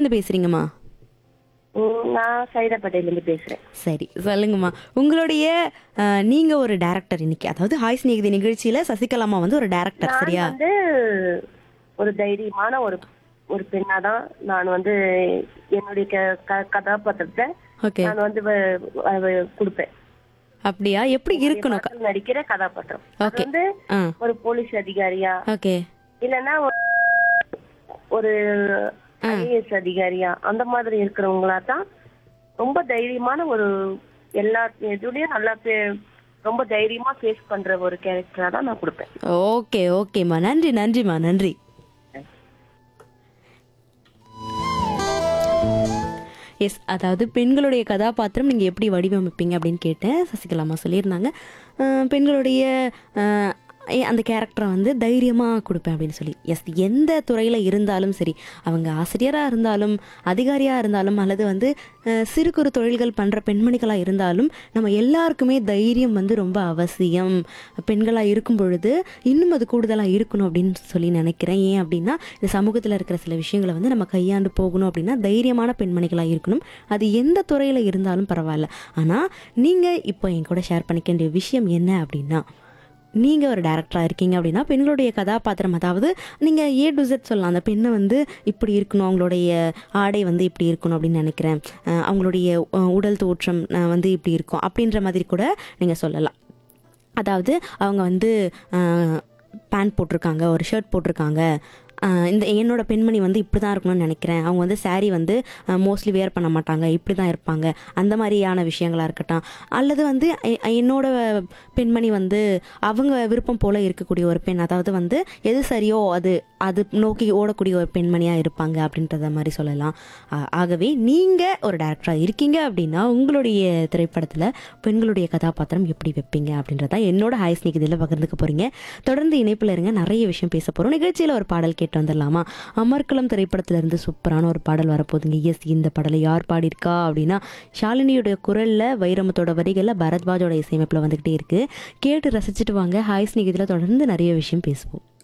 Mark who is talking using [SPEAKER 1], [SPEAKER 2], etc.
[SPEAKER 1] எங்கேருந்து பேசுறீங்கம்மா
[SPEAKER 2] ம், நான் சைதாப்பேட்டையிலேருந்து பேசுறேன்
[SPEAKER 1] சரி சொல்லுங்கம்மா உங்களுடைய அஹ், நீங்க ஒரு டேரக்டர் இன்னைக்கு அதாவது ஹாய் ஸ்நேகிதி நிகழ்ச்சியில சசிகலாமா வந்து ஒரு டேரக்டர்
[SPEAKER 2] நான்
[SPEAKER 1] சரியா
[SPEAKER 2] வந்து ஒரு தைரியமான ஒரு ஒரு பெண்ணா தான் நான் வந்து என்னுடைய க- க- கதாபாத்திரத்தை
[SPEAKER 1] ஓகே
[SPEAKER 2] நான் வந்து வ- வ- கொடுப்பேன்
[SPEAKER 1] அப்படியா எப்படி இருக்கணும் க-
[SPEAKER 2] படத்தில் நடிக்கிற கதாபாத்திரம் அது
[SPEAKER 1] Okay.
[SPEAKER 2] வந்து
[SPEAKER 1] ஆ
[SPEAKER 2] ஒரு போலீஸ் அதிகாரியா
[SPEAKER 1] ஓகே
[SPEAKER 2] இல்லைன்னா ஒரு- ஒரு ஐஏஎஸ் அதிகாரியா அந்த மாதிரி இருக்கிறவங்களா தான் ரொம்ப தைரியமான ஒரு எல்லா இதுலயும் நல்லா பே- ரொம்ப தைரியமா ஃபேஸ் பண்ற ஒரு கேரக்டரா தான் நான் கொடுப்பேன்
[SPEAKER 1] ஓகே ஓகேம்மா நன்றி நன்றிம்மா நன்றி எஸ் அதாவது பெண்களுடைய கதாபாத்திரம் நீங்கள் எப்படி வடிவமைப்பீங்க அப்படின்னு கேட்டேன் சசிகலாமா சொல்லியிருந்தாங்க அஹ் பெண்களுடைய அஹ், ஏ- அந்த கேரக்டரை வந்து தைரியமாக கொடுப்பேன் அப்படின்னு சொல்லி எஸ் எந்த துறையில் இருந்தாலும் சரி அவங்க ஆசிரியராக இருந்தாலும் அதிகாரியாக இருந்தாலும் அல்லது வந்து அஹ், சிறு குறு தொழில்கள் பண்ணுற பெண்மணிகளாக இருந்தாலும் நம்ம எல்லாருக்குமே தைரியம் வந்து ரொம்ப அவசியம் பெண்களாக இருக்கும் பொழுது இன்னும் அது கூடுதலாக இருக்கணும் அப்படின்னு சொல்லி நினைக்கிறேன் ஏன் அப்படின்னா இந்த சமூகத்தில் இருக்கிற சில விஷயங்களை வந்து நம்ம கையாண்டு போகணும் அப்படின்னா தைரியமான பெண்மணிகளாக இருக்கணும் அது எந்த துறையில் இருந்தாலும் பரவாயில்ல ஆனால் நீங்கள் இப்போ என் கூட ஷேர் பண்ணிக்க வேண்டிய விஷயம் என்ன அப்படின்னா நீங்கள் ஒரு டேரக்டராக இருக்கீங்க அப்படின்னா பெண்களுடைய கதாபாத்திரம் அதாவது நீங்கள் ஏ டு Z சொல்லலாம் அந்த பெண்ணை வந்து இப்படி இருக்கணும் அவங்களுடைய ஆடை வந்து இப்படி இருக்கணும் அப்படின்னு நினைக்கிறேன் அஹ் அவங்களுடைய அஹ், உடல் தோற்றம் அஹ், வந்து இப்படி இருக்கும் அப்படின்ற மாதிரி கூட நீங்கள் சொல்லலாம் அதாவது அவங்க வந்து பேண்ட் போட்டிருக்காங்க ஒரு ஷர்ட் போட்டிருக்காங்க ஆஹ் இந்த என்னோட பெண்மணி வந்து இப்படி தான் இருக்கணும்னு நினைக்கிறேன் அவங்க வந்து saree வந்து மோஸ்ட்லி வேர் பண்ண மாட்டாங்க இப்படி தான் இருப்பாங்க அந்த மாதிரியான விஷயங்களாக இருக்கட்டும் அல்லது வந்து எ- என்னோட பெண்மணி வந்து அவங்க விருப்பம் போல் இருக்கக்கூடிய ஒரு பெண் அதாவது வந்து எது சரியோ அது அது நோக்கி ஓடக்கூடிய ஒரு பெண்மணியாக இருப்பாங்க அப்படின்றத மாதிரி சொல்லலாம் ஆ- ஆகவே நீங்கள் ஒரு டேரக்டராக இருக்கீங்க அப்படின்னா உங்களுடைய திரைப்படத்தில் பெண்களுடைய கதாபாத்திரம் எப்படி வைப்பீங்க அப்படின்றத என்னோட ஹாய் ஸ்னேக் இதில் பகிர்ந்துக்க போகிறீங்க தொடர்ந்து இணைப்பில் இருங்க நிறைய விஷயம் பேச போகிறோம் நிகழ்ச்சியில் ஒரு பாடல் கேட்டு வந்துடலாமா அமர்கலம் திரைப்படத்துல இருந்து சூப்பரான ஒரு பாடல் வரப்போகுதுங்க எஸ் இந்த பாடலை யார் பாடியிருக்கா அப்படின்னா ஷாலினியோட குரலில் வைரமத்தோட வரிகளில் பரத்வாஜோட இசையமைப்பில் வந்துக்கிட்டே இருக்குது கேட்டு ரசிச்சுட்டு வாங்க ஹாய் ஸ்னேக் இதில் தொடர்ந்து நிறைய விஷயம் பேசுவோம்